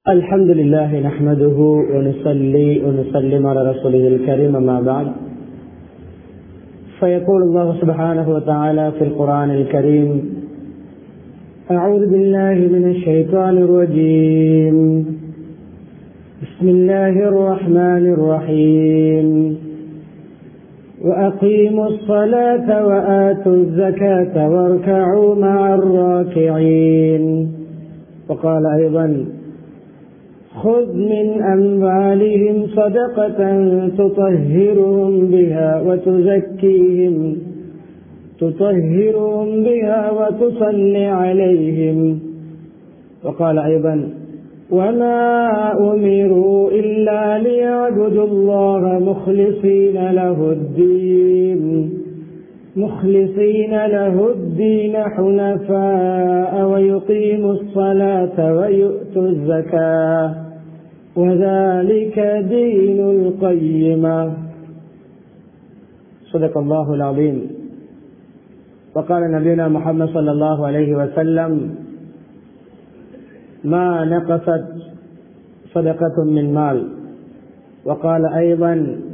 الحمد لله نحمده ونصلي ونسلم على رسوله الكريم ما بعد فيقول الله سبحانه وتعالى في القرآن الكريم أعوذ بالله من الشيطان الرجيم بسم الله الرحمن الرحيم وأقيموا الصلاة وآتوا الزكاة واركعوا مع الراكعين وقال أيضا خذ من أموالهم صدقة تطهرهم بها وتزكيهم تطهرهم بها وتصلي عليهم وقال أيضا وما أمروا إلا ليعبدوا الله مخلصين له الدين مخلصين له الدين حنفاء ويقيموا الصلاة ويؤتوا الزكاة وذلك دين القيمة صدق الله العظيم وقال نبينا محمد صلى الله عليه وسلم ما نقصت صدقة من مال وقال أيضا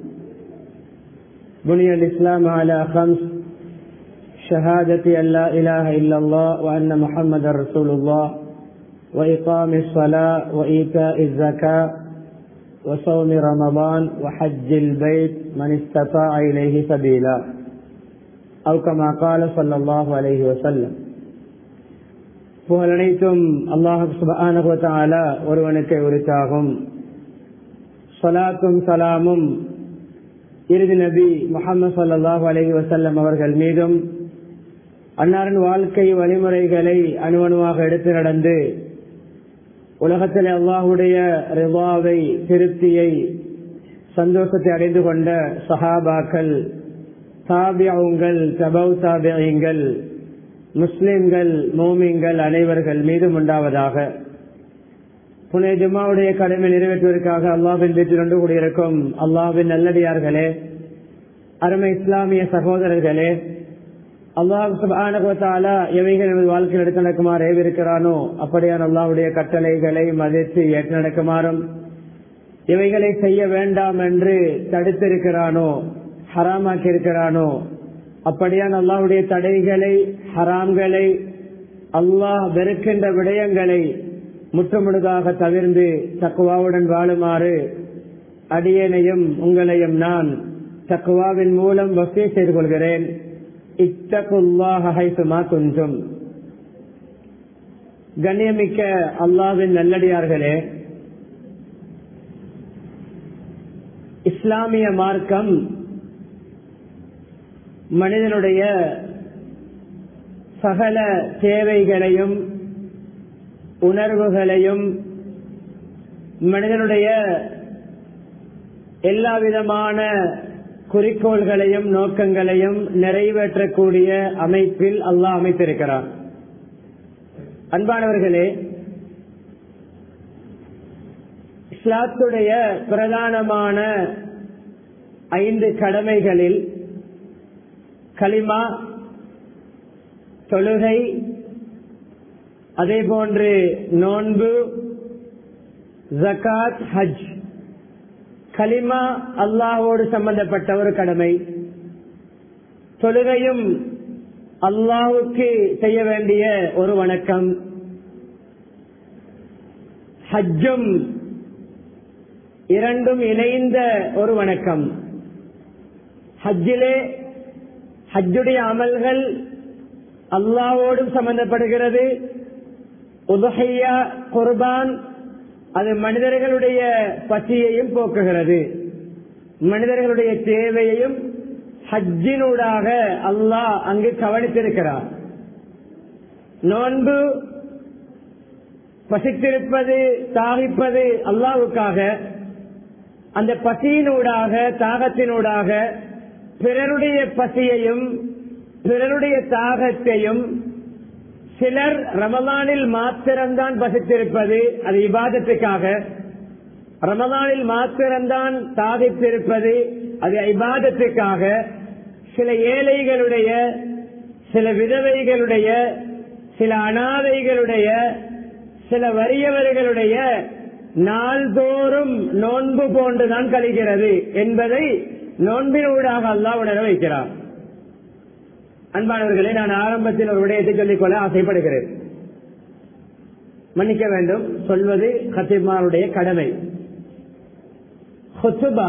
بني الإسلام على خمس شهادة أن لا إله إلا الله وأن محمد رسول الله وإقام الصلاة وإيتاء الزكاة وصوم رمضان وحج البيت من استطاع إليه سبيلا أو كما قال صلى الله عليه وسلم புகழனைத்தும் அல்லாஹு சுபானுவத்தால ஒருவனுக்கு உரித்தாகும் சலாத்தும் சலாமும் இறுதி நபி முகமது சல்லாஹூ அலஹி வசல்லம் அவர்கள் மீதும் அன்னாரின் வாழ்க்கை வழிமுறைகளை அணுவணுவாக எடுத்து நடந்து உலகத்தில் அல்லாஹுடைய ரிவாவை திருப்தியை சந்தோஷத்தை அடைந்து கொண்ட சஹாபாக்கள் தாபியங்கள் தபவ் தாபியங்கள் முஸ்லிம்கள் மோமிங்கள் அனைவர்கள் மீதும் உண்டாவதாக புனே ஜும்மாவுடைய கடமை நிறைவேற்றுவதற்காக அல்லாவின் வீட்டில் ஒன்று கூடியிருக்கும் அல்லாவின் நல்லடியார்களே அருமை இஸ்லாமிய சகோதரர்களே அல்லாஹால எவைகள் நமது வாழ்க்கையில் எடுத்து நடக்குமாறு ஏவிருக்கிறானோ அப்படியான அல்லாவுடைய கட்டளைகளை மதித்து ஏற்று நடக்குமாறும் இவைகளை செய்ய வேண்டாம் என்று தடுத்திருக்கிறானோ ஹராமாக்கி இருக்கிறானோ அப்படியான அல்லாவுடைய தடைகளை ஹராம்களை அல்லாஹ் வெறுக்கின்ற விடயங்களை முற்றுமுழுதாக தவிர்ந்து தக்குவாவுடன் வாழுமாறு அடியனையும் உங்களையும் நான் தக்குவாவின் மூலம் வசதி செய்து கொள்கிறேன் இத்தகுல்லாஹைசுமா கொஞ்சம் கண்ணியமிக்க அல்லாவின் நல்லடியார்களே இஸ்லாமிய மார்க்கம் மனிதனுடைய சகல தேவைகளையும் உணர்வுகளையும் மனிதனுடைய எல்லா விதமான குறிக்கோள்களையும் நோக்கங்களையும் நிறைவேற்றக்கூடிய அமைப்பில் அல்லாஹ் அமைத்திருக்கிறார் அன்பானவர்களே இஸ்லாத்துடைய பிரதானமான ஐந்து கடமைகளில் களிமா தொழுகை அதே போன்று நோன்பு ஜக்காத் ஹஜ் கலிமா அல்லாஹோடு சம்பந்தப்பட்ட ஒரு கடமை தொழுகையும் அல்லாஹுக்கு செய்ய வேண்டிய ஒரு வணக்கம் ஹஜ்ஜும் இரண்டும் இணைந்த ஒரு வணக்கம் ஹஜ்ஜிலே ஹஜ்ஜுடைய அமல்கள் அல்லாவோடும் சம்பந்தப்படுகிறது உதகையா குர்பான் அது மனிதர்களுடைய பசியையும் போக்குகிறது மனிதர்களுடைய தேவையையும் ஹஜ்ஜினூடாக அல்லாஹ் அங்கு கவனித்திருக்கிறார் நோன்பு பசித்திருப்பது தாகிப்பது அல்லாவுக்காக அந்த பசியினூடாக தாகத்தினூடாக பிறருடைய பசியையும் பிறருடைய தாகத்தையும் சிலர் ரமலானில் மாத்திரம்தான் பசித்திருப்பது அது இபாதத்துக்காக ரமலானில் மாத்திரம்தான் தாகித்திருப்பது அது இபாதத்துக்காக சில ஏழைகளுடைய சில விதவைகளுடைய சில அனாதைகளுடைய சில வறியவர்களுடைய நாள்தோறும் நோன்பு போன்றுதான் கழிகிறது என்பதை நோன்பினூடாக அல்லாஹ் உணர வைக்கிறார் அன்பானவர்களே நான் ஆரம்பத்தில் ஒரு விடயத்தை சொல்லிக்கொள்ள ஆசைப்படுகிறேன் மன்னிக்க வேண்டும் சொல்வது கத்திமாருடைய கடமை ஹுத்துபா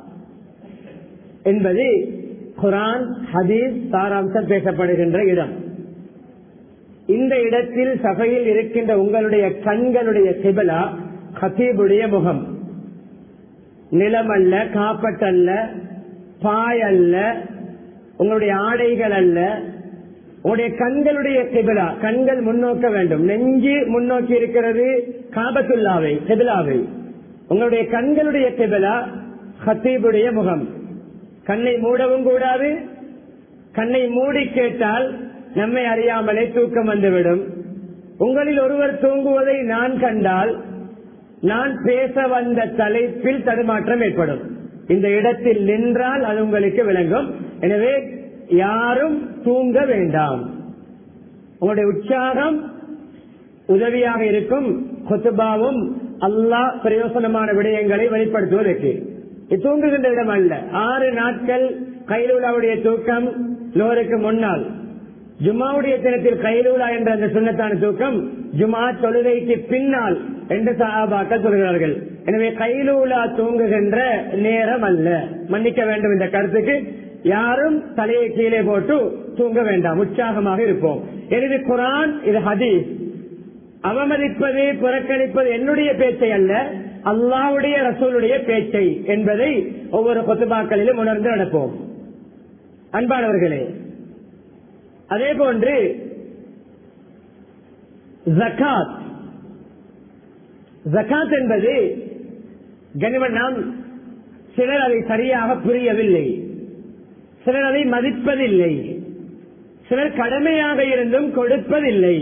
என்பது குரான் ஹதீஸ் சாராம்சம் பேசப்படுகின்ற இடம் இந்த இடத்தில் சபையில் இருக்கின்ற உங்களுடைய கண்களுடைய சிபலா ஹத்தீபுடைய முகம் நிலம் அல்ல காப்பட்டல்ல பாய் அல்ல உங்களுடைய ஆடைகள் அல்ல உங்களுடைய கண்களுடைய சிபிலா கண்கள் முன்னோக்க வேண்டும் நெஞ்சு முன்னோக்கி இருக்கிறது காபத்துல்லாவை சிபிலாவை உங்களுடைய கண்களுடைய சிபிலா ஹத்தீபுடைய முகம் கண்ணை மூடவும் கூடாது கண்ணை மூடி கேட்டால் நம்மை அறியாமலே தூக்கம் வந்துவிடும் உங்களில் ஒருவர் தூங்குவதை நான் கண்டால் நான் பேச வந்த தலைப்பில் தடுமாற்றம் ஏற்படும் இந்த இடத்தில் நின்றால் அது உங்களுக்கு விளங்கும் எனவே யாரும் தூங்க வேண்டாம் உங்களுடைய உற்சாகம் உதவியாக இருக்கும் கொத்துபாவும் அல்லாஹ் பிரயோசனமான விடயங்களை வெளிப்படுத்துவதற்கு இது தூங்குகின்ற இடம் அல்ல ஆறு நாட்கள் கைலூலாவுடைய தூக்கம் லோருக்கு முன்னால் ஜுமாவுடைய தினத்தில் கைலூலா என்ற அந்த சுண்ணத்தான தூக்கம் ஜுமா தொழுகைக்கு பின்னால் என்று சஹாபாக்கள் சொல்கிறார்கள் எனவே கைலூலா தூங்குகின்ற நேரம் அல்ல மன்னிக்க வேண்டும் இந்த கருத்துக்கு யாரும் தலையை கீழே போட்டு தூங்க வேண்டாம் உற்சாகமாக இருப்போம் எனவே குரான் இது ஹதீஸ் அவமதிப்பது புறக்கணிப்பது என்னுடைய பேச்சை அல்ல அல்லாவுடைய ரசூலுடைய பேச்சை என்பதை ஒவ்வொரு கொத்துபாக்களிலும் உணர்ந்து நடப்போம் அன்பானவர்களே அதே போன்று ஜக்காத் ஜக்காத் என்பது கனிமன் நாம் சிலர் அதை சரியாக புரியவில்லை சிலர் அதை மதிப்பதில்லை சிலர் கடமையாக இருந்தும் கொடுப்பதில்லை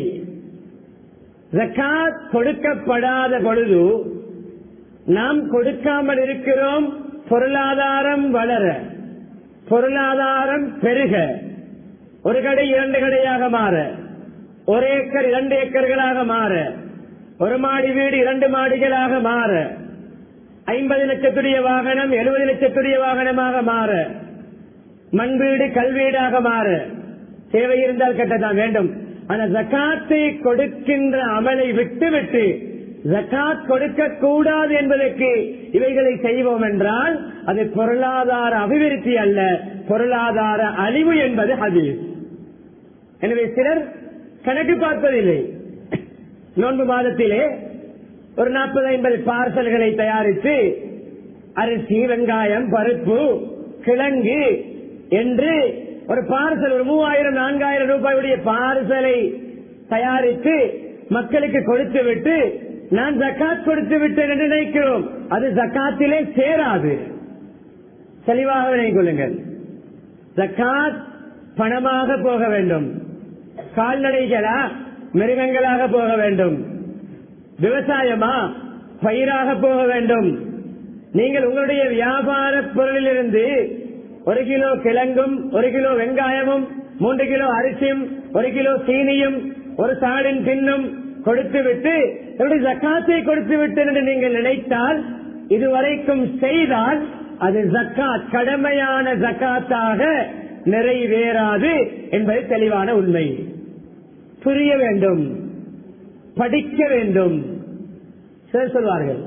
ஜக்காத் கொடுக்கப்படாத பொழுது நாம் கொடுக்காமல் இருக்கிறோம் பொருளாதாரம் வளர பொருளாதாரம் பெருக ஒரு கடை இரண்டு கடையாக மாற ஒரு ஏக்கர் இரண்டு ஏக்கர்களாக மாற ஒரு மாடி வீடு இரண்டு மாடிகளாக மாற ஐம்பது லட்சத்துடைய வாகனம் எழுபது லட்சத்துடைய வாகனமாக மாற மண் வீடு கல்வீடாக மாற தேவை இருந்தால் கட்டத்தான் வேண்டும் அந்த ஜக்காத்தை கொடுக்கின்ற அமலை விட்டுவிட்டு ஜக்காத் கொடுக்க கூடாது என்பதற்கு இவைகளை செய்வோம் என்றால் அது பொருளாதார அபிவிருத்தி அல்ல பொருளாதார அழிவு என்பது ஹதீஸ் எனவே சிலர் கணக்கு பார்ப்பதில்லை நோன்பு மாதத்திலே ஒரு நாற்பது ஐம்பது பார்சல்களை தயாரித்து அரிசி வெங்காயம் பருப்பு கிழங்கு என்று ஒரு பார்சல் ஒரு மூவாயிரம் நான்காயிரம் ரூபாயுடைய பார்சலை தயாரித்து மக்களுக்கு கொடுத்து விட்டு நான் ஜக்காத் கொடுத்து விட்டேன் என்று நினைக்கிறோம் அது ஜக்காத்திலே சேராது தெளிவாக நினைக் கொள்ளுங்கள் ஜக்காத் பணமாக போக வேண்டும் கால்நடைகளா மிருகங்களாக போக வேண்டும் விவசாயமா பயிராக போக வேண்டும் நீங்கள் உங்களுடைய வியாபார பொருளிலிருந்து ஒரு கிலோ கிழங்கும் ஒரு கிலோ வெங்காயமும் மூன்று கிலோ அரிசியும் ஒரு கிலோ சீனியும் ஒரு சாடின் பின்னும் கொடுத்து விட்டு என்னுடைய ஜக்காத்தை கொடுத்து விட்டு என்று நீங்கள் நினைத்தால் இதுவரைக்கும் செய்தால் அது ஜக்காத் கடமையான ஜக்காத்தாக நிறைவேறாது என்பது தெளிவான உண்மை புரிய வேண்டும் படிக்க வேண்டும் சிலர் சொல்வார்கள்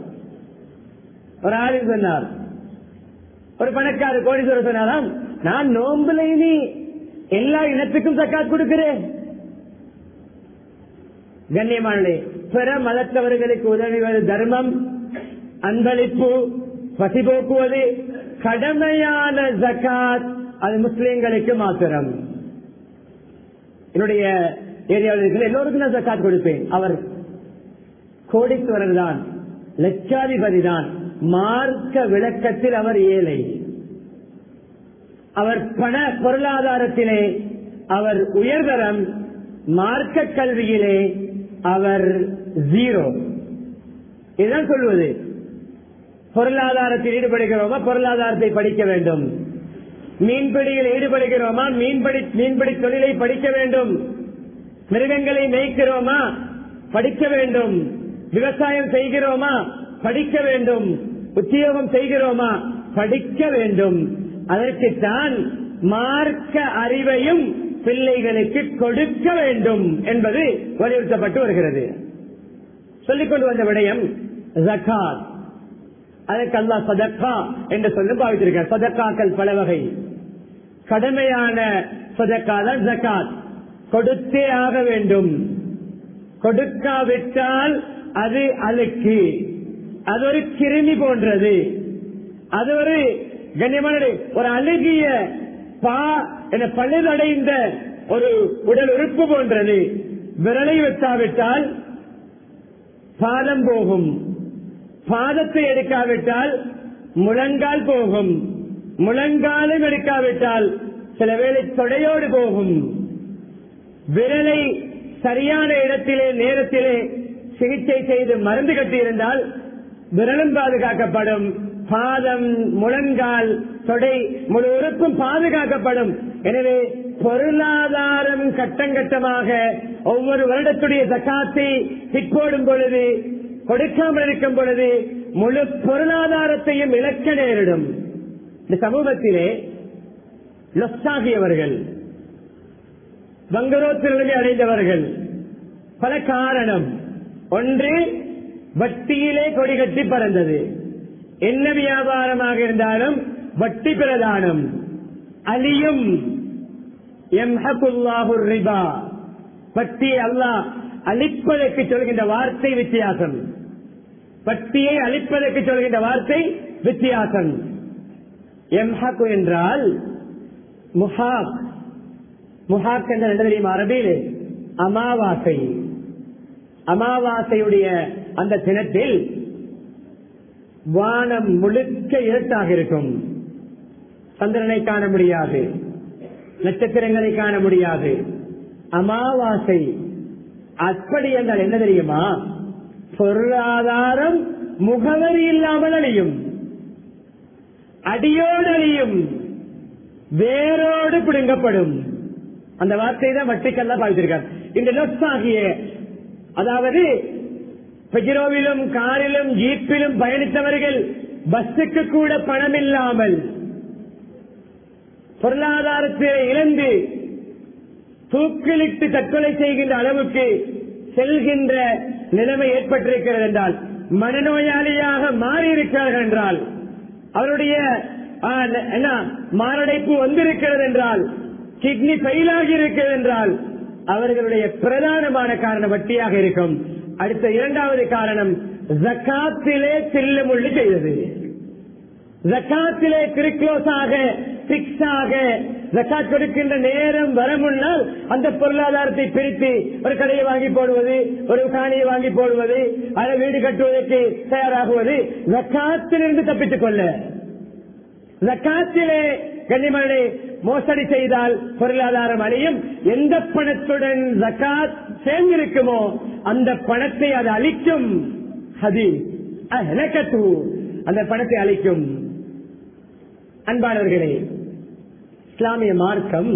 ஒரு ஆளு சொன்னார் ஒரு பணக்கார கோடீஸ்வரர் சொன்னாராம் நான் நோம்புல இனி எல்லா இனத்துக்கும் சக்காத் கொடுக்கிறேன் கண்ணியமானே பிற மதத்தவர்களுக்கு உதவுவது தர்மம் அன்பளிப்பு பசி போக்குவது கடமையான ஜக்காத் அது முஸ்லிம்களுக்கு மாத்திரம் என்னுடைய ஏரியாவில் இருக்கிற எல்லோருக்கும் நான் ஜக்காத் கொடுப்பேன் அவர் கோடீஸ்வரர் தான் லட்சாதிபதி தான் மார்க்க விளக்கத்தில் அவர் ஏழை அவர் பண பொருளாதாரத்திலே அவர் உயர்தரம் மார்க்க கல்வியிலே அவர் ஜீரோ இதுதான் சொல்வது பொருளாதாரத்தில் ஈடுபடுகிறோமா பொருளாதாரத்தை படிக்க வேண்டும் மீன்பிடியில் ஈடுபடுகிறோமா மீன்பிடி மீன்பிடி தொழிலை படிக்க வேண்டும் மிருகங்களை மேய்க்கிறோமா படிக்க வேண்டும் விவசாயம் செய்கிறோமா படிக்க வேண்டும் உத்தியோகம் செய்கிறோமா படிக்க வேண்டும் அதற்குத்தான் மார்க்க அறிவையும் பிள்ளைகளுக்கு கொடுக்க வேண்டும் என்பது வலியுறுத்தப்பட்டு வருகிறது சொல்லிக் கொண்டு வந்த விடயம் ஜக்காத் அதற்கு அல்லா சதக்கா என்று சொல்லி பாவித்திருக்கார் சதக்காக்கள் பல வகை கடமையான சதக்கா தான் ஜக்காத் கொடுத்தே ஆக வேண்டும் கொடுக்காவிட்டால் அது அழுக்கு அது ஒரு கிருமி போன்றது அது ஒரு கண்ணியமான ஒரு அழுகிய பா என பழுதடைந்த ஒரு உடல் உறுப்பு போன்றது விரலை வெட்டாவிட்டால் பாதம் போகும் பாதத்தை எடுக்காவிட்டால் முழங்கால் போகும் முழங்காலும் எடுக்காவிட்டால் சில வேளை தொடையோடு போகும் விரலை சரியான இடத்திலே நேரத்திலே சிகிச்சை செய்து மருந்து கட்டியிருந்தால் விரலும் பாதுகாக்கப்படும் பாதம் முழங்கால் தொடை முழு உறுப்பும் பாதுகாக்கப்படும் எனவே பொருளாதாரம் கட்டங்கட்டமாக ஒவ்வொரு வருடத்துடைய சக்காத்தை பிற்போடும் பொழுது கொடுக்காமல் இருக்கும் பொழுது முழு பொருளாதாரத்தையும் இழக்க நேரிடும் இந்த சமூகத்திலே லொஸ்டாகியவர்கள் வங்குரோத்து நிலைமை அடைந்தவர்கள் பல காரணம் ஒன்று வட்டியிலே கொடி கட்டி பறந்தது என்ன வியாபாரமாக இருந்தாலும் வட்டி பிரதானம் அலியும் ரிபா வட்டியை அல்லாஹ் அழிப்பதற்கு சொல்கின்ற வார்த்தை வித்தியாசம் வட்டியை அழிப்பதற்கு சொல்கின்ற வார்த்தை வித்தியாசம் எம்ஹக்கு என்றால் முஹாக் முஹாக் என்ற என்ன தெரியுமா அரபியிலே அமாவாசை அமாவாசையுடைய அந்த தினத்தில் வானம் முழுக்க இருட்டாக இருக்கும் சந்திரனை காண முடியாது நட்சத்திரங்களை காண முடியாது அமாவாசை அப்படி என்றால் என்ன தெரியுமா பொருளாதாரம் முகவரி இல்லாமல் அழியும் அடியோடு அழியும் வேரோடு பிடுங்கப்படும் அந்த வார்த்தை தான் வட்டிக்கெல்லாம் பார்த்திருக்கார் இந்த லொஸ் ஆகிய அதாவது பெஜிரோவிலும் காரிலும் ஜீப்பிலும் பயணித்தவர்கள் பஸ்ஸுக்கு கூட பணம் இல்லாமல் பொருளாதாரத்தை இழந்து தூக்கிலிட்டு தற்கொலை செய்கின்ற அளவுக்கு செல்கின்ற நிலைமை ஏற்பட்டிருக்கிறது என்றால் மனநோயாளியாக மாறியிருக்கிறார்கள் என்றால் அவருடைய ஆ, என்ன மாரடைப்பு வந்திருக்கிறது என்றால் கிட்னி ஃபெயிலாகி இருக்கிறது என்றால் அவர்களுடைய பிரதானமான காரணம் வட்டியாக இருக்கும் அடுத்த இரண்டாவது காரணம் ஜக்காத்திலே சில்லுமுள்ளு செய்தது ஜக்காத்திலே கிரிக்ளோஸாக பிக்ஸாக ஜக்காத் கொடுக்கின்ற நேரம் வர முன்னால் அந்த பொருளாதாரத்தை பிரித்து ஒரு கடையை வாங்கி போடுவது ஒரு காணியை வாங்கி போடுவது அதை வீடு கட்டுவதற்கு தயாராகுவது ஜக்காத்திலிருந்து தப்பித்துக் கொள்ள ஜக்காத்திலே கண்ணிமனை மோசடி செய்தால் பொருளாதாரம் அழியும் எந்த பணத்துடன் ஜக்காத் சேர்ந்திருக்குமோ அந்த பணத்தை அது அழிக்கும் அது அஹ்லகத்து. அந்த பணத்தை அழிக்கும் அன்பானவர்களே இஸ்லாமிய மார்க்கம்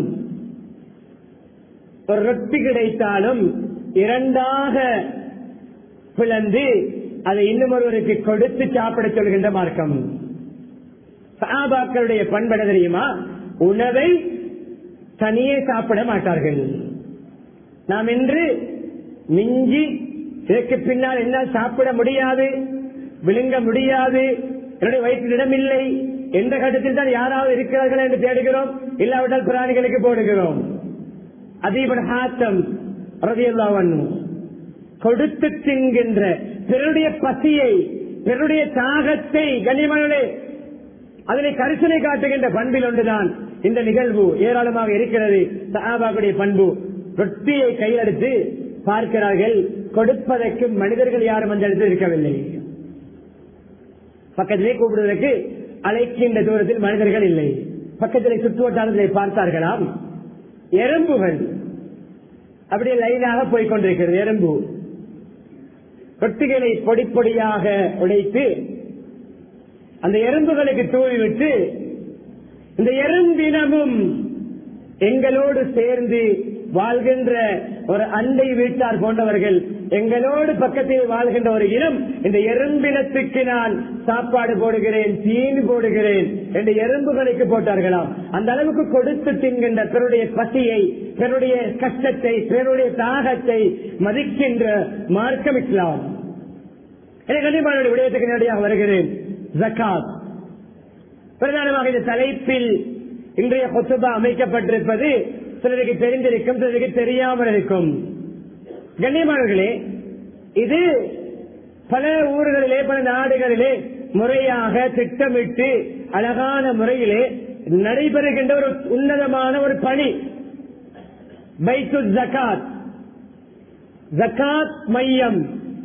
ஒரு ரொட்டி கிடைத்தாலும் இரண்டாக பிளந்து அதை இன்னும் ஒருவருக்கு கொடுத்து சாப்பிட சொல்கின்ற மார்க்கம் சஹாபாக்களுடைய பண்பட தெரியுமா உணவை தனியே சாப்பிட மாட்டார்கள் நாம் இன்று மிஞ்சி இதற்கு பின்னால் என்னால் சாப்பிட முடியாது விழுங்க முடியாது என்னுடைய வயிற்றில் இடமில்லை எந்த கட்டத்தில் தான் யாராவது இருக்கிறார்கள் என்று தேடுகிறோம் இல்லாவிட்டால் பிராணிகளுக்கு போடுகிறோம் அதீபன் ஹாத்தம் ரதியல்லாவன் கொடுத்து தின்கின்ற பிறருடைய பசியை பிறருடைய தாகத்தை கண்ணியமானே அதனை கரிசனை காட்டுகின்ற பண்பில் ஒன்றுதான் இந்த நிகழ்வு ஏராளமாக இருக்கிறது சஹாபாக்குடைய பண்பு ரொட்டியை கையில் எடுத்து பார்க்கிறார்கள் கொடுப்பதற்கு மனிதர்கள் யாரும் அந்த இடத்தில் இருக்கவில்லை பக்கத்திலே கூப்பிடுவதற்கு அழைக்கின்ற தூரத்தில் மனிதர்கள் இல்லை பக்கத்திலே சுற்றுவட்டாரத்திலே பார்த்தார்களாம் எறும்புகள் அப்படியே லைனாக போய் கொண்டிருக்கிறது எறும்பு ரொட்டிகளை பொடி பொடியாக உடைத்து அந்த எறும்புகளுக்கு தூவி விட்டு இந்த எறும்பினமும் எங்களோடு சேர்ந்து வாழ்கின்ற ஒரு அண்டை வீட்டார் போன்றவர்கள் எங்களோடு பக்கத்தில் வாழ்கின்ற ஒரு இனம் இந்த எறும்பினத்துக்கு நான் சாப்பாடு போடுகிறேன் தீனி போடுகிறேன் என்று எறும்புகளுக்கு போட்டார்களாம் அந்த அளவுக்கு கொடுத்து தின்கின்ற பிறருடைய பசியை பிறருடைய கஷ்டத்தை பிறருடைய தாகத்தை மதிக்கின்ற மார்க்கம் இஸ்லாம் கண்டிப்பான விடயத்துக்கு நேரடியாக வருகிறேன் ஜக்காத் பிரதானமாக இந்த தலைப்பில் இன்றைய கொத்துபா அமைக்கப்பட்டிருப்பது சிலருக்கு தெரிந்திருக்கும் சிலருக்கு தெரியாமல் இருக்கும் கண்ணியமானவர்களே இது பல ஊர்களிலே பல நாடுகளிலே முறையாக திட்டமிட்டு அழகான முறையிலே நடைபெறுகின்ற ஒரு உன்னதமான ஒரு பணி பைத்து ஜக்காத் ஜக்காத் மையம்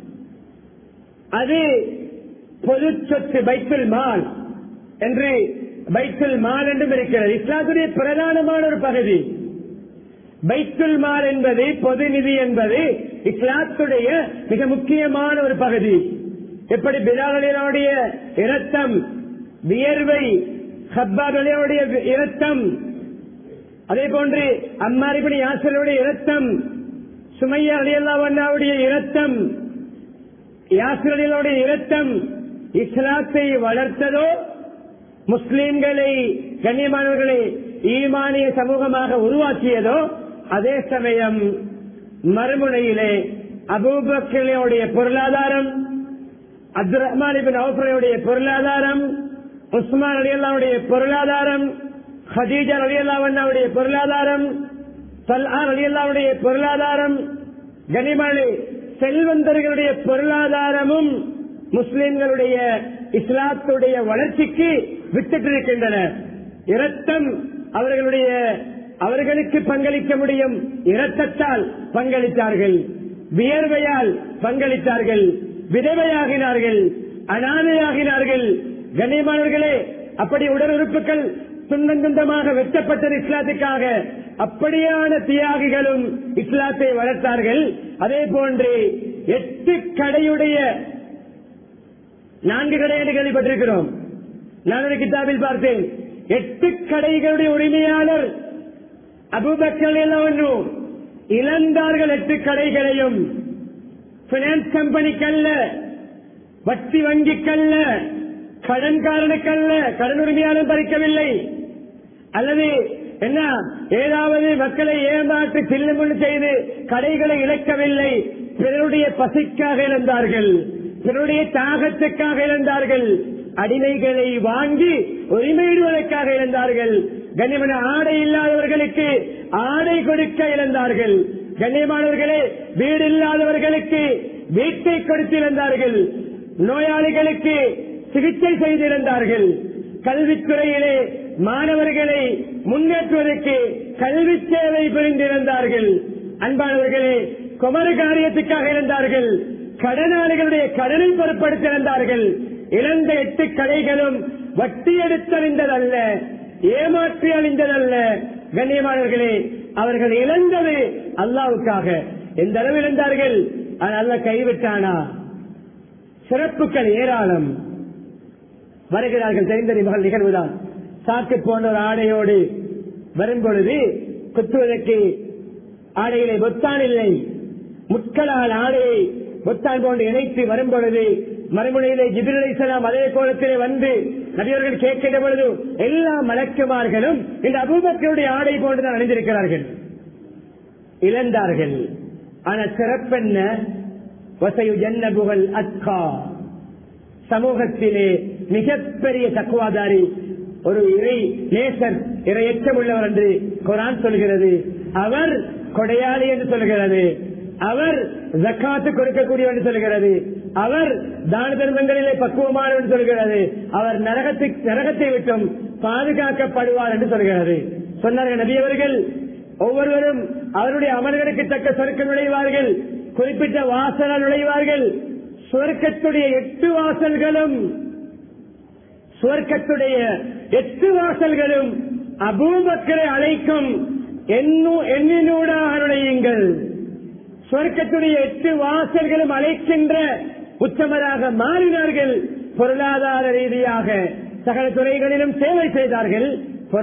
அது பொது சொத்து பைத்துல் மால் என்று பைத்துல் மால் என்றும் இருக்கிறது இஸ்லாத்துடைய பிரதானமான ஒரு பகுதி பைத்துல் மால் என்பது பொது நிதி என்பது இஸ்லாத்துடைய மிக முக்கியமான ஒரு பகுதி எப்படி பிலாலினுடைய இரத்தம் வியர்வை ஹப்பாபலியுடைய இரத்தம் அதே போன்று அம்மாரிபடி யாசலுடைய இரத்தம் சுமையா அலியல்லாவுடைய இரத்தம் யாசலுடைய இரத்தம் இஸ்லாத்தை வளர்த்ததோ முஸ்லிம்களை கண்ணியமானவர்களை ஈமானிய சமூகமாக உருவாக்கியதோ அதே சமயம் மறுமுனையிலே அபூபக்கருடைய பொருளாதாரம் அப்துல் ரஹ்மான் அவுஃபரையுடைய பொருளாதாரம் உஸ்மான் அலியல்லாவுடைய பொருளாதாரம் ஹதீஜா அலியல்லாவுடைய பொருளாதாரம் சல்ஹான் அலியல்லாவுடைய பொருளாதாரம் கனிமணி செல்வந்தர்களுடைய பொருளாதாரமும் முஸ்லிம்களுடைய இஸ்லாத்துடைய வளர்ச்சிக்கு விட்டுட்டிருக்கின்றன இரத்தம் அவர்களுடைய அவர்களுக்கு பங்களிக்க முடியும் இரத்தத்தால் பங்களித்தார்கள் வியர்வையால் பங்களித்தார்கள் விதவையாகினார்கள் அனாதையாகினார்கள் கண்ணியமானவர்களே அப்படி உடல் உறுப்புகள் துண்டந்துண்டமாக வெட்டப்பட்டது இஸ்லாத்துக்காக அப்படியான தியாகிகளும் இஸ்லாத்தை வளர்த்தார்கள் அதே போன்று எட்டு கடையுடைய நான்கு கடைகளை கேள்விப்பட்டிருக்கிறோம் நான் ஒரு கிதாபில் பார்த்தேன் எட்டு கடைகளுடைய உரிமையாளர் அபுபக்கல் எல்லாம் இழந்தார்கள் எட்டு கடைகளையும் பினான்ஸ் கம்பெனிக்கல்ல வட்டி வங்கிக்கல்ல கடன்காரனுக்கல்ல கடன் உரிமையாளர் பறிக்கவில்லை அல்லது என்ன ஏதாவது மக்களை ஏமாற்றி சில்லுமுள்ளு செய்து கடைகளை இழக்கவில்லை பிறருடைய பசிக்காக இழந்தார்கள் பிறருடைய தாகத்துக்காக இழந்தார்கள் அடிமைகளை வாங்கி உரிமையிடுவதற்காக இழந்தார்கள் கண்ணியமான ஆடை இல்லாதவர்களுக்கு ஆடை கொடுக்க இழந்தார்கள் கண்ணியமானவர்களே வீடு இல்லாதவர்களுக்கு வீட்டை கொடுத்து இழந்தார்கள் நோயாளிகளுக்கு சிகிச்சை செய்திருந்தார்கள் கல்வித்துறையிலே மாணவர்களை முன்னேற்றுவதற்கு கல்வி சேவை புரிந்திருந்தார்கள் அன்பானவர்களே குமர காரியத்துக்காக இருந்தார்கள் கடனாளிகளுடைய கடனை பொருட்படுத்தியிருந்தார்கள் இழந்த எட்டு கடைகளும் வட்டி எடுத்தறிந்ததல்ல ஏமாற்றி அழிந்ததல்ல கண்ணியமானவர்களே அவர்கள் இழந்தது அல்லாவுக்காக எந்த அளவு இழந்தார்கள் அல்ல கைவிட்டானா சிறப்புகள் ஏராளம் வருகிறார்கள் தெரிந்த நிகழ் நிகழ்வுதான் சாக்கு போன்ற ஒரு ஆடையோடு வரும்பொழுது குத்துவதற்கு ஆடையிலே பொத்தான் இல்லை முட்களால் ஆடையை பொத்தான் போன்று இணைத்து வரும்பொழுது மறுமுனையிலே ஜிபிரலாம் அதே கோலத்திலே வந்து நடிகர்கள் கேட்கின்ற பொழுது எல்லா மலக்குமார்களும் இந்த அபூபக்கருடைய ஆடை போன்றுதான் அணிந்திருக்கிறார்கள் இழந்தார்கள் ஆனா சிறப்பென்ன வசையு ஜன்னபுகள் அத்கா சமூகத்திலே மிகப்பெரிய தக்குவாதாரி ஒரு இறை நேசர் இறை எச்சமுள்ளவர் என்று குரான் சொல்கிறது அவர் கொடையாளி என்று சொல்கிறது அவர் ஜக்காத்து கொடுக்கக்கூடியவர் என்று சொல்கிறது அவர் தான தர்மங்களிலே பக்குவமானவர் என்று சொல்கிறது அவர் நரகத்தை நரகத்தை விட்டும் பாதுகாக்கப்படுவார் என்று சொல்கிறது சொன்னார்கள் நபியவர்கள் ஒவ்வொருவரும் அவருடைய அமல்களுக்கு தக்க சொர்க்கம் நுழைவார்கள் குறிப்பிட்ட வாசலால் நுழைவார்கள் சுவர்க்கத்துடைய எட்டு வாசல்களும் சுவர்க்கத்துடைய எட்டு வாசல்களும் அபூபக்கரை அழைக்கும் எண்ணினூடாக நுழையுங்கள் சுவர்க்கத்துடைய எட்டு வாசல்களும் அழைக்கின்ற உத்தமராக மாறினார்கள் பொருளாதார ரீதியாக சகல துறைகளிலும் சேவை செய்தார்கள்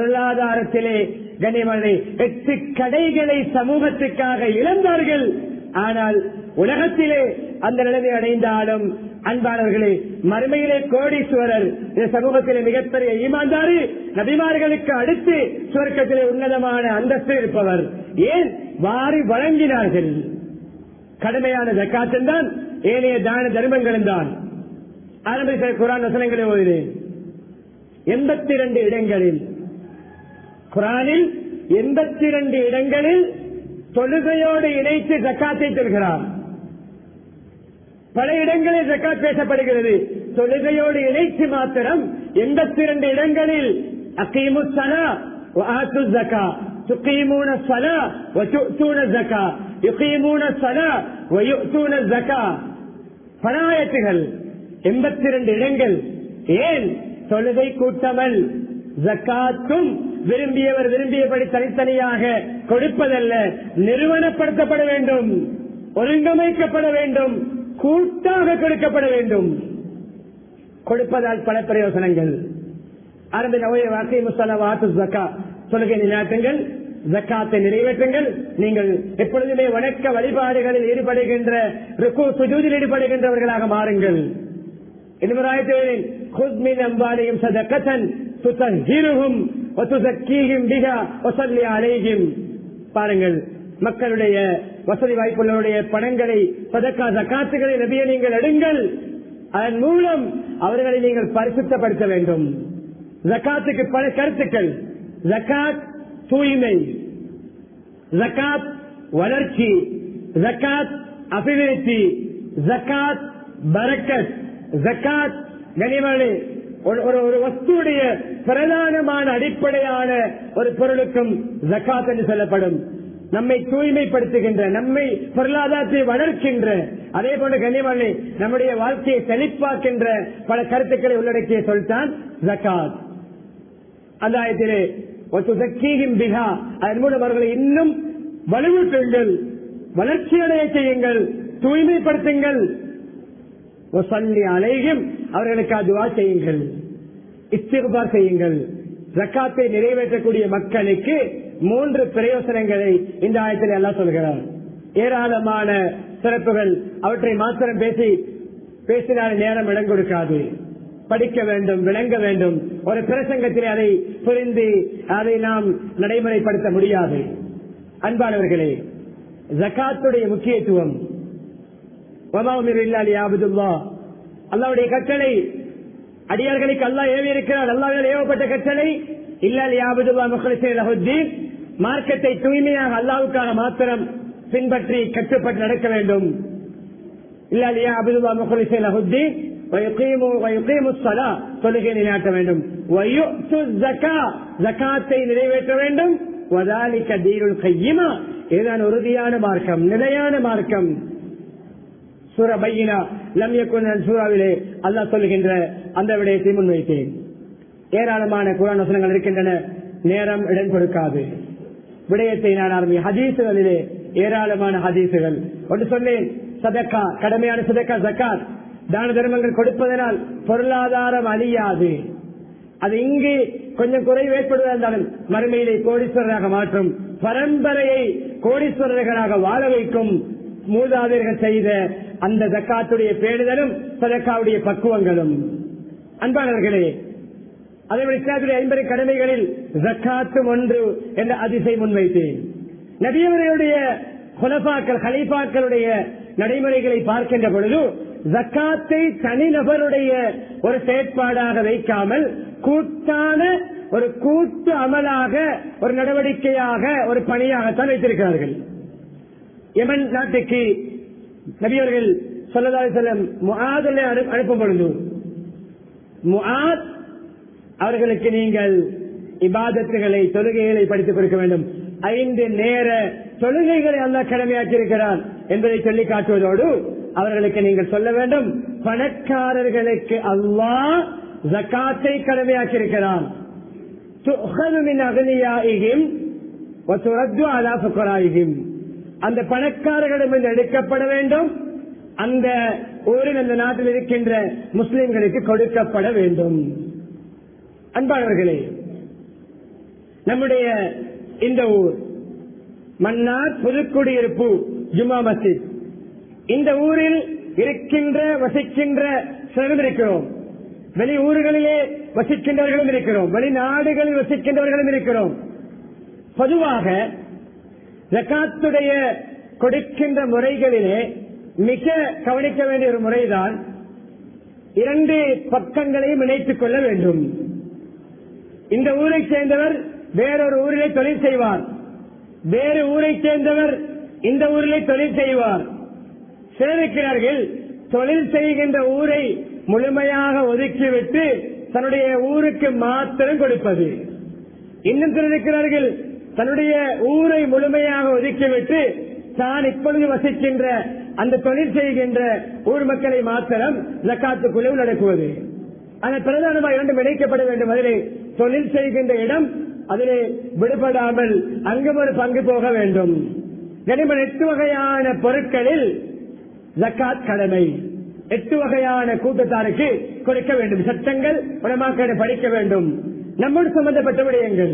பொருளாதாரத்திலே கண்ணியமனை எட்டு கடைகளை சமூகத்துக்காக இழந்தார்கள் ஆனால் உலகத்திலே அந்த நிலைமை அடைந்தாலும் அன்பானவர்களே மறுமையிலே கோடீஸ்வரர் இந்த சமூகத்திலே மிகப்பெரிய ஈமான்தாரு நபிமார்களுக்கு அடுத்து சுவர்க்கத்திலே உன்னதமான அந்தஸ்து இருப்பவர் ஏன் வாரி வழங்கினார்கள் கடுமையான ஜக்காத்தன் தான் ஏனைய தான தர்மங்களும் தான் ஆரம்பித்த குரான் வசனங்களை ஓதுகிறேன் எண்பத்தி இரண்டு இடங்களில் குரானில் எண்பத்தி இரண்டு இடங்களில் தொழுகையோடு இணைத்து ஜக்காத்தை தருகிறார் பல இடங்களில் ஜக்காத் பேசப்படுகிறது தொழுகையோடு இணைத்து மாத்திரம் எண்பத்தி இரண்டு இடங்களில் அக்கீமு சலா وآتوا الزكاة تقيمون الصلاة وتؤتون الزكاة يقيمون الصلاة ويؤتون الزكاة பலாயத்துகள் எண்பத்தி இரண்டு இடங்கள் ஏன் தொழுகை கூட்டமல் ஜக்காத்தும் விரும்பியவர் விரும்பியபடி தனித்தனியாக கொடுப்பதல்ல நிறுவனப்படுத்தப்பட வேண்டும் ஒழுங்கமைக்கப்பட வேண்டும் கூட்டாக கொடுக்கப்பட வேண்டும் கொடுப்பதால் பல பிரயோசனங்கள் ஆரம்ப நோயை வாக்கை முஸ்தலா வாத்து ஜக்கா தொழுகை நிலைநாட்டுங்கள் ஜக்காத்தை நிறைவேற்றுங்கள் நீங்கள் எப்பொழுதுமே வணக்க வழிபாடுகளில் ஈடுபடுகின்ற ருக்கு சுஜூதில் ஈடுபடுகின்றவர்களாக மாறுங்கள் இன்னும் خذ من أموالهم صدقة تطهرهم وتزكيهم بها وصلي عليهم பாருங்கள் மக்களுடைய வசதி வாய்ப்புள்ளவருடைய பணங்களை சதக்கா ஜக்காத்துகளை நபிய நீங்கள் எடுங்கள் அதன் மூலம் அவர்களை நீங்கள் பரிசுத்தப்படுத்த வேண்டும் ஜக்காத்துக்கு பல கருத்துக்கள் ஜக்காத் தூய்மை ஜக்காத் வளர்ச்சி ஜக்காத் அபிவிருத்தி ஜக்காத் பரக்கத் ஜக்காத் கனிமலை ஒரு ஒரு ஒரு வஸ்துடைய பிரதானமான அடிப்படையான ஒரு பொருளுக்கும் ஜக்காத் என்று சொல்லப்படும் நம்மை தூய்மைப்படுத்துகின்ற நம்மை பொருளாதாரத்தை வளர்க்கின்ற அதே போன்ற கண்ணியமல்லை நம்முடைய வாழ்க்கையை செழிப்பாக்கின்ற பல கருத்துக்களை உள்ளடக்கிய சொல்தான் ஜக்காத் அந்த ஆயத்திலே பிகா அதன் மூலம் அவர்களை இன்னும் வலுவூட்டுங்கள் வளர்ச்சியடைய செய்யுங்கள் தூய்மைப்படுத்துங்கள் சொல்லி அலையும் அவர்களுக்கு அதுவா செய்யுங்கள் இஸ்திகுபார் செய்யுங்கள் ஜக்காத்தை நிறைவேற்றக்கூடிய மக்களுக்கு மூன்று பிரயோசனங்களை இந்த ஆயத்தில் எல்லாம் சொல்கிறார் ஏராளமான சிறப்புகள் அவற்றை மாத்திரம் பேசி பேசினால் நேரம் இடம் கொடுக்காது படிக்க வேண்டும் விளங்க வேண்டும் ஒரு பிரசங்கத்தில் அதை புரிந்து அதை நாம் நடைமுறைப்படுத்த முடியாது அன்பானவர்களே ஜக்காத்துடைய முக்கியத்துவம் அல்லாவுடைய கட்டளை அடியார்களுக்கு அல்லா ஏவி இருக்கிறார் அல்லாவினால் ஏவப்பட்ட கட்டளை இல்லால் யாபுதுல்லா முகலசீன் மார்க்கத்தை தூய்மையாக அல்லாவுக்காக மாத்திரம் பின்பற்றி கட்டுப்பட்டு நடக்க வேண்டும் இல்லால் யாபுதுல்லா முகலசீன் அஹுத்தீன் தொழுகை நிலையாட்ட வேண்டும் ஜக்காத்தை நிறைவேற்ற வேண்டும் கையுமா இதுதான் உறுதியான மார்க்கம் நிலையான மார்க்கம் சூரபையினா லம்யக்குன் சூறாவிலே அல்லாஹ் சொல்லுகின்ற அந்த விடயத்தை முன்வைத்தேன் ஏராளமான குரான் வசனங்கள் இருக்கின்றன நேரம் இடம் கொடுக்காது விடயத்தை நான் ஆரம்பி ஹதீசுகளிலே ஏராளமான ஹதீசுகள் ஒன்று சொன்னேன் சதக்கா கடமையான சதக்கா ஜக்காத் தான தர்மங்கள் கொடுப்பதனால் பொருளாதாரம் அழியாது அது இங்கு கொஞ்சம் குறைவு ஏற்படுவதாலும் மறுமையிலே கோடீஸ்வரராக மாற்றும் பரம்பரையை கோடீஸ்வரர்களாக வாழ வைக்கும் மூதாதையர்கள் செய்த அந்த ஜக்காத்துடைய பேணுதலும் சதக்காவுடைய பக்குவங்களும் அன்பானவர்களே அதேபோல இஸ்லாத்துடைய ஐம்பது கடமைகளில் ஜக்காத்தும் ஒன்று என்ற அதிசை முன்வைத்தேன் நபியவர்களுடைய குலபாக்கள் ஹலீஃபாக்களுடைய நடைமுறைகளை பார்க்கின்ற பொழுது ஜக்காத்தை தனிநபருடைய ஒரு செயற்பாடாக வைக்காமல் கூட்டான ஒரு கூட்டு அமலாக ஒரு நடவடிக்கையாக ஒரு பணியாகத்தான் வைத்திருக்கிறார்கள் யமன் நாட்டுக்கு நபியவர்கள் சொல்லதாக செல்லம் முஆதில் அனுப்பும் பொழுது முஆத் அவர்களுக்கு நீங்கள் இபாதத்துகளை தொழுகைகளை படித்துக் கொடுக்க வேண்டும் ஐந்து நேர தொழுகைகளை அல்ல கடமையாக்கியிருக்கிறார் என்பதை சொல்லி காட்டுவதோடு அவர்களுக்கு நீங்கள் சொல்ல வேண்டும் பணக்காரர்களுக்கு அல்லாஹ் ஜக்காத்தை கடமையாக்கியிருக்கிறான் அந்த பணக்காரர்களிடம் எடுக்கப்பட வேண்டும் அந்த ஊரில் அந்த நாட்டில் இருக்கின்ற முஸ்லிம்களுக்கு கொடுக்கப்பட வேண்டும் அன்பானவர்களே நம்முடைய இந்த ஊர் மன்னார் புதுக்குடியிருப்பு ஜும்மா மஸ்ஜித் இந்த ஊரில் இருக்கின்ற வசிக்கின்ற சிலரும் இருக்கிறோம் வெளி ஊர்களிலே வசிக்கின்றவர்களும் இருக்கிறோம் வெளிநாடுகளில் வசிக்கின்றவர்களும் இருக்கிறோம் பொதுவாக ஜக்காத்துடைய கொடுக்கின்ற முறைகளிலே மிக கவனிக்க வேண்டிய ஒரு முறைதான் இரண்டு பக்கங்களையும் இணைத்துக் கொள்ள வேண்டும் இந்த ஊரை சேர்ந்தவர் வேறொரு ஊரிலே தொழில் செய்வார் வேறு ஊரை சேர்ந்தவர் இந்த ஊரிலே தொழில் செய்வார் சிலருக்கிறார்கள் தொழில் செய்கின்ற ஊரை முழுமையாக ஒதுக்கிவிட்டு தன்னுடைய ஊருக்கு மாத்திரம் கொடுப்பது இன்னும் சிலர் இருக்கிறார்கள் தன்னுடைய ஊரை முழுமையாக ஒதுக்கிவிட்டு தான் இப்பொழுது வசிக்கின்ற அந்த தொழில் செய்கின்ற ஊர் மக்களை மாத்திரம் ஜக்காத்துக்குள்ளே நடக்குவது ஆனால் பிரதானமாக இரண்டும் இணைக்கப்பட வேண்டும் அதிலே தொழில் செய்கின்ற இடம் அதிலே விடுபடாமல் அங்கும் ஒரு பங்கு போக வேண்டும் கனிமன் எட்டு வகையான பொருட்களில் ஜக்காத் கடமை எட்டு வகையான கூட்டத்தாருக்கு கொடுக்க வேண்டும் சட்டங்கள் உடமாக்க படிக்க வேண்டும் நம்மோடு சம்பந்தப்பட்ட விடயங்கள்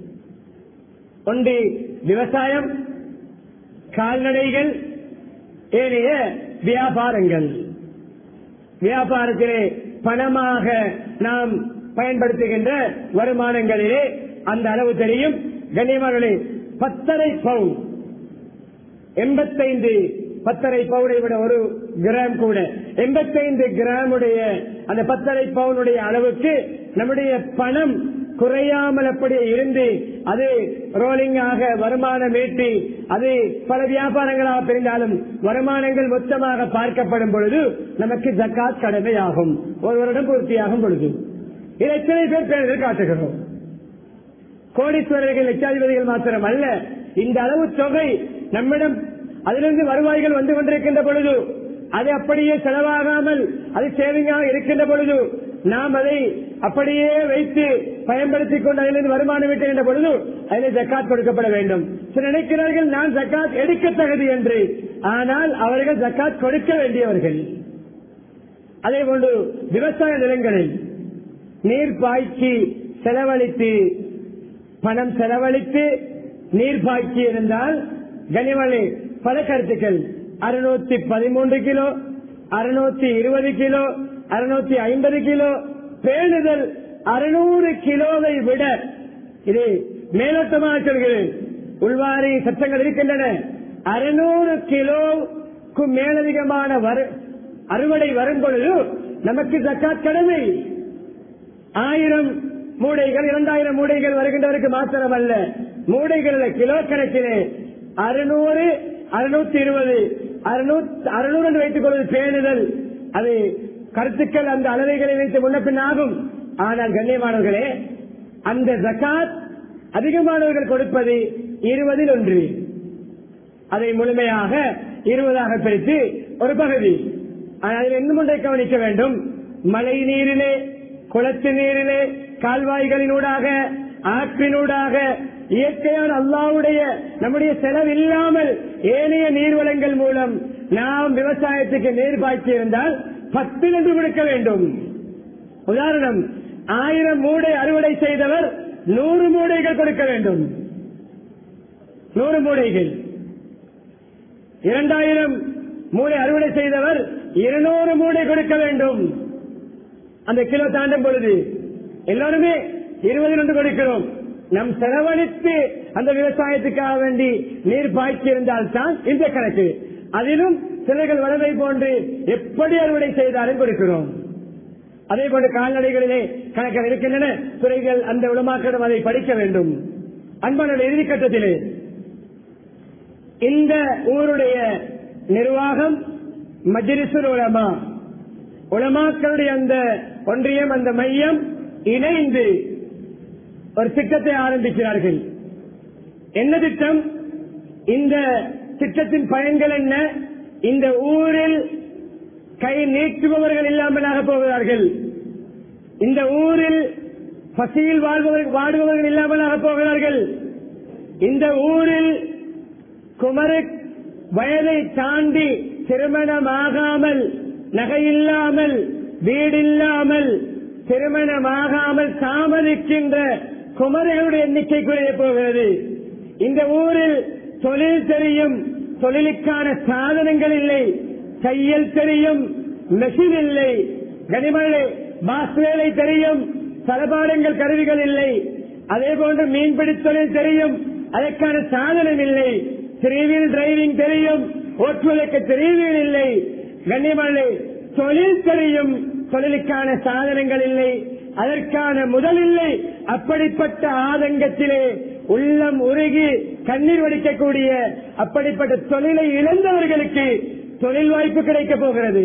ஒன்று விவசாயம் கால்நடைகள் ஏனைய வியாபாரங்கள் வியாபாரத்திலே பணமாக நாம் பயன்படுத்துகின்ற வருமானங்களிலே அந்த அளவு தெரியும் கண்ணியமானே பத்தரை பவுன் எண்பத்தைந்து பத்தரை பவுனை விட ஒரு கிராம் கூட எண்பத்தைந்து கிராமுடைய அந்த பத்தரை பவுனுடைய அளவுக்கு நம்முடைய பணம் குறையாமல் அப்படியே இருந்து அது ரோலிங் ஆக வருமானம் ஈட்டி அது பல வியாபாரங்களாக பிரிந்தாலும் வருமானங்கள் மொத்தமாக பார்க்கப்படும் பொழுது நமக்கு ஜக்காத் கடமையாகும் ஒரு வருடம் பூர்த்தியாகும் பொழுது இதை எத்தனை பேர் பேர்கள் காட்டுகிறோம் கோடீஸ்வரர்கள் லட்சாதிபதிகள் மாத்திரம் அல்ல இந்த அளவு தொகை நம்மிடம் அதிலிருந்து வருவாய்கள் வந்து கொண்டிருக்கின்ற பொழுது அது அப்படியே செலவாகாமல் அது சேவிங்காக இருக்கின்ற பொழுது நாம் அதை அப்படியே வைத்து பயன்படுத்திக் கொண்டு அதிலிருந்து வருமானம் விட்டுகின்ற பொழுது அதில் ஜக்காத் கொடுக்கப்பட வேண்டும் சில நினைக்கிறார்கள் நான் ஜக்காத் எடுக்க தகுதி என்று ஆனால் அவர்கள் ஜக்காத் கொடுக்க வேண்டியவர்கள் அதே போன்று விவசாய நிலங்களில் நீர் பாய்ச்சி செலவழித்து பணம் செலவழித்து நீர் பாய்ச்சி இருந்தால் கனிமலை பல கருத்துக்கள் அறுநூத்தி பதிமூன்று கிலோ அறுநூத்தி இருபது கிலோ அறுநூத்தி ஐம்பது கிலோ பேணுதல் அறுநூறு கிலோவை விட இது மேலோட்டமாக சொல்கிறேன் உள்வாரி சட்டங்கள் இருக்கின்றன அறுநூறு கிலோக்கு மேலதிகமான வரு- அறுவடை வரும் பொழுது நமக்கு ஜக்காத் கடமை ஆயிரம் மூடைகள் இரண்டாயிரம் மூடைகள் வருகின்றவருக்கு மாத்திரமல்ல மூடைகள் கிலோ கணக்கிலே அறுநூறு அறுநூத்தி இருபது அறுநூறு என்று வைத்துக் கொள்வது பேணுதல் அது கருத்துக்கள் அந்த அளவைகளை வைத்து முன்ன பின் ஆகும் ஆனால் கண்ணியமானவர்களே அந்த ஜக்காத் அதிகமானவர்கள் கொடுப்பது இருபதில் ஒன்று அதை முழுமையாக இருபதாக பிரித்து ஒரு பகுதி ஆனால் அதில் இன்னும் ஒன்றை கவனிக்க வேண்டும் மழை நீரிலே குளத்து நீரிலே கால்வாய்களினூடாக ஆற்றினூடாக இயற்கையான அல்லாவுடைய நம்முடைய செலவு இல்லாமல் ஏனைய நீர்வளங்கள் மூலம் நாம் விவசாயத்துக்கு நீர் பாய்ச்சி இருந்தால் பத்து என்று கொடுக்க வேண்டும் உதாரணம் ஆயிரம் மூடை அறுவடை செய்தவர் நூறு மூடைகள் கொடுக்க வேண்டும் நூறு மூடைகள் இரண்டாயிரம் மூடை அறுவடை செய்தவர் இருநூறு மூடை கொடுக்க வேண்டும் அந்த கிலோ தாண்டும் பொழுது எல்லாருமே இருபது ரெண்டு கொடுக்கிறோம் நம் செலவழித்து அந்த விவசாயத்துக்காக வேண்டி நீர் பாய்ச்சி இருந்தால் தான் இந்த கணக்கு அதிலும் சிலைகள் வளமை போன்று எப்படி அறுவடை செய்தாலும் கொடுக்கிறோம் அதே போன்று கால்நடைகளிலே கணக்கில் இருக்கின்றன துறைகள் அந்த உலமாக்களிடம் அதை படிக்க வேண்டும் அன்பான இறுதி கட்டத்திலே இந்த ஊருடைய நிர்வாகம் மஜ்லிசுல் உலமா உலமாக்களுடைய அந்த ஒன்றியம் அந்த மையம் இணைந்து ஒரு திட்டத்தை ஆரம்பிக்கிறார்கள் என்ன திட்டம் இந்த திட்டத்தின் பயன்கள் என்ன இந்த ஊரில் கை நீட்டுபவர்கள் இல்லாமலாக போகிறார்கள் இந்த ஊரில் பசியில் வாழ்பவர் வாடுபவர்கள் இல்லாமலாக போகிறார்கள் இந்த ஊரில் குமரு வயதை தாண்டி திருமணமாகாமல் நகையில்லாமல் வீடில்லாமல் திருமணமாகாமல் தாமதிக்கின்ற குமரிகளுடைய எண்ணிக்கை குறைய போகிறது இந்த ஊரில் தொழில் தெரியும் தொழிலுக்கான சாதனங்கள் இல்லை தையல் தெரியும் மெஷின் இல்லை கனிமலை பாஸ் வேலை தெரியும் தளபாடங்கள் கருவிகள் இல்லை அதே போன்று மீன்பிடி தொழில் தெரியும் அதற்கான சாதனம் இல்லை த்ரீவீல் டிரைவிங் தெரியும் ஓட்டுவதற்கு த்ரீவீல் இல்லை கண்ணியமலை தொழில் தெரியும் தொழிலுக்கான சாதனங்கள் இல்லை அதற்கான முதல் இல்லை அப்படிப்பட்ட ஆதங்கத்திலே உள்ளம் உருகி கண்ணீர் வடிக்கக்கூடிய அப்படிப்பட்ட தொழிலை இழந்தவர்களுக்கு தொழில் வாய்ப்பு கிடைக்கப் போகிறது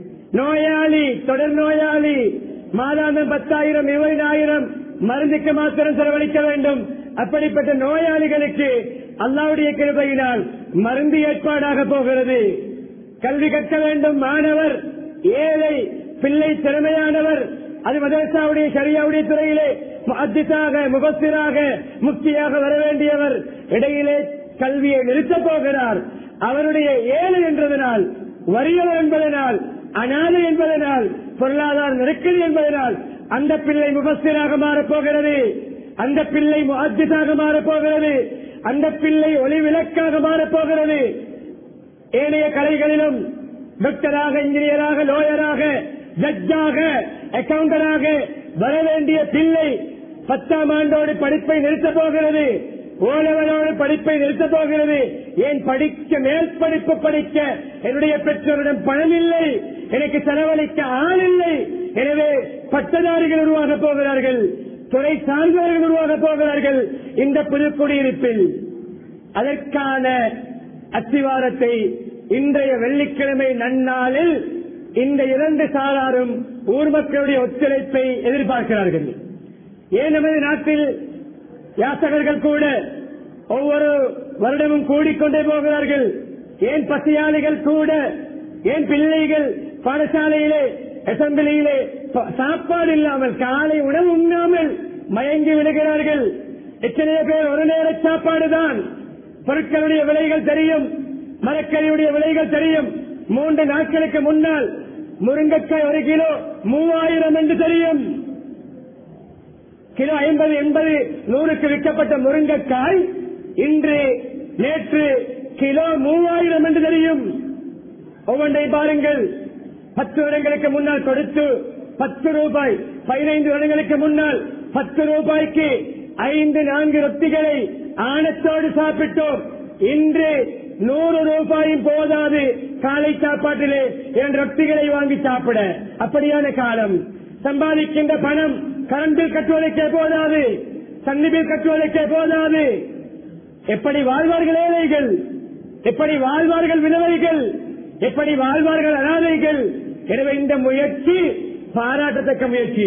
நோயாளி தொடர் நோயாளி மாதாந்தம் பத்தாயிரம் இருபதாயிரம் மருந்துக்கு மாத்திரம் செலவழிக்க வேண்டும் அப்படிப்பட்ட நோயாளிகளுக்கு அல்லாவுடைய கிருபையினால் மருந்து ஏற்பாடாக போகிறது கல்வி கற்க வேண்டும் மாணவர் ஏழை பிள்ளை திறமையானவர் அது மதரசாவுடைய சரியாவுடைய துறையிலே அத்திசாக முகத்திராக முக்தியாக வர வேண்டியவர் இடையிலே கல்வியை நிறுத்தப் போகிறார் அவருடைய ஏழை என்றதனால் வறியவர் என்பதனால் அனாதை என்பதனால் பொருளாதார நெருக்கடி என்பதனால் அந்த பிள்ளை முகஸ்திராக மாறப்போகிறது அந்த பிள்ளை முகத்திசாக மாறப்போகிறது அந்த பிள்ளை ஒளி விளக்காக மாறப்போகிறது ஏனைய கலைகளிலும் டாக்டராக இன்ஜினியராக லோயராக ஜட்ஜாக அக்கவுண்டராக வர வேண்டிய பிள்ளை பத்தாம் ஆண்டோடு படிப்பை நிறுத்தப் போகிறது ஓலவனோடு படிப்பை நிறுத்தப் போகிறது ஏன் படிக்க மேல் படிப்பு படிக்க என்னுடைய பெற்றோரிடம் பணம் இல்லை எனக்கு செலவழிக்க ஆள் இல்லை எனவே பட்டதாரிகள் உருவாக போகிறார்கள் துறை சார்ந்தவர்கள் உருவாக போகிறார்கள் இந்த புதுக்குடியிருப்பில் அதற்கான அத்திவாரத்தை இன்றைய வெள்ளிக்கிழமை நன்னாளில் இந்த இரண்டு சாராரும் ஊர் மக்களுடைய ஒத்துழைப்பை எதிர்பார்க்கிறார்கள் ஏன் நமது நாட்டில் யாசகர்கள் கூட ஒவ்வொரு வருடமும் கூடிக்கொண்டே போகிறார்கள் ஏன் பசியாளிகள் கூட ஏன் பிள்ளைகள் பாடசாலையிலே அசம்பிளியிலே ப- சாப்பாடு இல்லாமல் காலை உணவு உண்ணாமல் மயங்கி விடுகிறார்கள் எத்தனையோ பேர் ஒரு நேர சாப்பாடு தான் பொருட்களுடைய விலைகள் தெரியும் மரக்கறியுடைய விலைகள் தெரியும் மூன்று நாட்களுக்கு முன்னால் முருங்கைக்காய் ஒரு கிலோ மூவாயிரம் என்று தெரியும் கிலோ ஐம்பது எண்பது நூறுக்கு விற்கப்பட்ட முருங்கைக்காய் இன்று நேற்று கிலோ மூவாயிரம் என்று தெரியும் ஒவ்வொன்றை பாருங்கள் பத்து வருடங்களுக்கு முன்னால் கொடுத்து பத்து ரூபாய் பதினைந்து வருடங்களுக்கு முன்னால் பத்து ரூபாய்க்கு ஐந்து நான்கு ரொட்டிகளை ஆணத்தோடு சாப்பிட்டோம் இன்று நூறு ரூபாயும் போதாது காலை சாப்பாட்டிலே இரண்டு ரொட்டிகளை வாங்கி சாப்பிட அப்படியான காலம் சம்பாதிக்கின்ற பணம் கரண்ட் பில் கட்டுவதற்கே போதாது தண்ணி பில் கட்டுவதற்கே போதாது எப்படி வாழ்வார்கள் ஏழைகள் எப்படி வாழ்வார்கள் விதவைகள் எப்படி வாழ்வார்கள் அனாதைகள் எனவே இந்த முயற்சி பாராட்டத்தக்க முயற்சி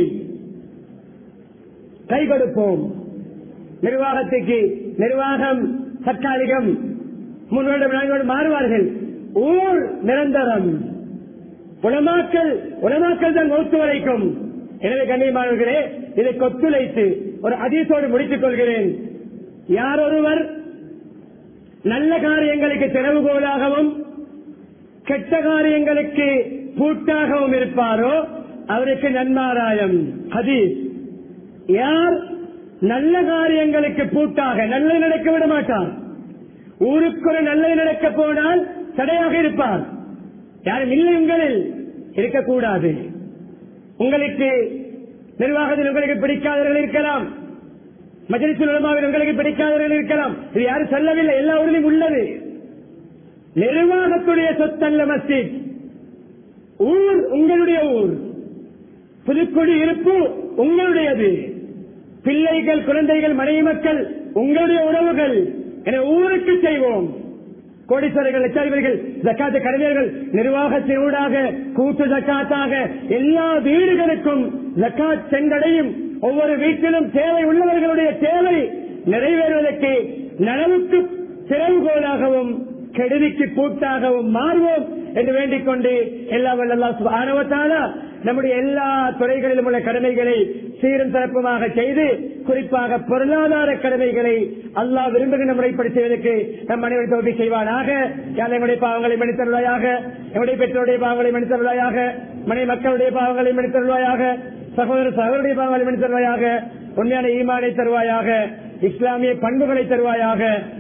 கை கொடுப்போம் நிர்வாகத்துக்கு நிர்வாகம் தற்காலிகம் மூன்று வருடம் நான்கு வருடம் மாறுவார்கள் ஊர் நிரந்தரம் உலமாக்கல் உலமாக்கல் தான் மௌத்து வரைக்கும் எனவே கண்ணியமானவர்களே இதை கொத்துழைத்து ஒரு அதீசோடு முடித்துக் கொள்கிறேன் யார் ஒருவர் நல்ல காரியங்களுக்கு திறவுகோலாகவும் கெட்ட காரியங்களுக்கு பூட்டாகவும் இருப்பாரோ அவருக்கு நன்மாராயம் ஹதீஸ் யார் நல்ல காரியங்களுக்கு பூட்டாக நல்லது நடக்க விட மாட்டார் ஊருக்கு ஒரு நல்லது நடக்க போனால் தடையாக இருப்பார் யாரும் இல்லை உங்களில் இருக்கக்கூடாது உங்களுக்கு நிர்வாகத்தில் உங்களுக்கு பிடிக்காதவர்கள் இருக்கலாம் மஜலிசுல் உலமாவில் உங்களுக்கு பிடிக்காதவர்கள் இருக்கலாம் இது யாரும் சொல்லவில்லை எல்லா ஊரிலும் உள்ளது நிர்வாகத்துடைய சொத்தல்ல மஸ்ஜித் ஊர் உங்களுடைய ஊர் புதுக்குடி இருப்பு உங்களுடையது பிள்ளைகள் குழந்தைகள் மனைவி மக்கள் உங்களுடைய உறவுகள் என ஊருக்கு செய்வோம் கோடீஸ்வரர்கள் லட்சாதிபதிகள் ஜக்காத்து கலைஞர்கள் நிர்வாகத்தின் ஊடாக கூட்டு ஜக்காத்தாக எல்லா வீடுகளுக்கும் ஜக்காத் சென்றடையும் ஒவ்வொரு வீட்டிலும் தேவை உள்ளவர்களுடைய தேவை நிறைவேறுவதற்கு நனவுக்கு திறவுகோலாகவும் கெடுதிக்கு பூட்டாகவும் மாறுவோம் என்று வேண்டிக் கொண்டு எல்லா வல்ல ஆணவத்தாலா நம்முடைய எல்லா துறைகளிலும் உள்ள கடமைகளை சீரும் சிறப்புமாக செய்து குறிப்பாக பொருளாதார கடமைகளை அல்லாஹ் விரும்புகின்ற முறைப்படி செய்வதற்கு நம் அனைவரும் தோல்வி செய்வானாக யார் எங்களுடைய பாவங்களை மன்னித்தருவாயாக எங்களுடைய பெற்றோருடைய பாவங்களை மன்னித்தருவாயாக மனை மக்களுடைய பாவங்களை மன்னித்தருவாயாக சகோதர சகோதரிய பாவங்களை மன்னித்தருவாயாக உண்மையான ஈமானை தருவாயாக இஸ்லாமிய பண்புகளை தருவாயாக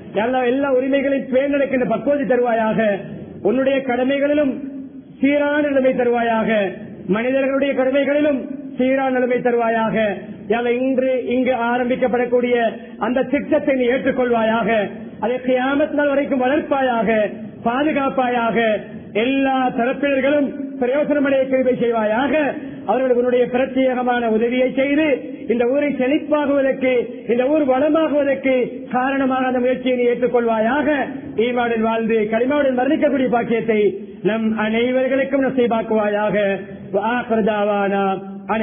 எல்லா எல்லா உரிமைகளையும் பேர்நடக்கின்ற பக்குவத்தை தருவாயாக உன்னுடைய கடமைகளிலும் சீரான நிலைமை தருவாயாக மனிதர்களுடைய கடமைகளிலும் சீரான நிலைமை தருவாயாக யாழ் இன்று இங்கு ஆரம்பிக்கப்படக்கூடிய அந்த திட்டத்தை நீ ஏற்றுக்கொள்வாயாக அதை கியாமத் நாள் வரைக்கும் வளர்ப்பாயாக பாதுகாப்பாயாக எல்லா தரப்பினர்களும் பிரயோசனமடைய கிருபை செய்வாயாக அவர்களுக்கு உன்னுடைய பிரத்யேகமான உதவியை செய்து இந்த ஊரை செழிப்பாகுவதற்கு இந்த ஊர் வளமாகுவதற்கு காரணமாக அந்த முயற்சியை நீ ஏற்றுக்கொள்வாயாக ஈமாவுடன் வாழ்ந்து களிமாவுடன் மரணிக்கக்கூடிய பாக்கியத்தை நம் அனைவர்களுக்கும் நசைபாக்குவாயாக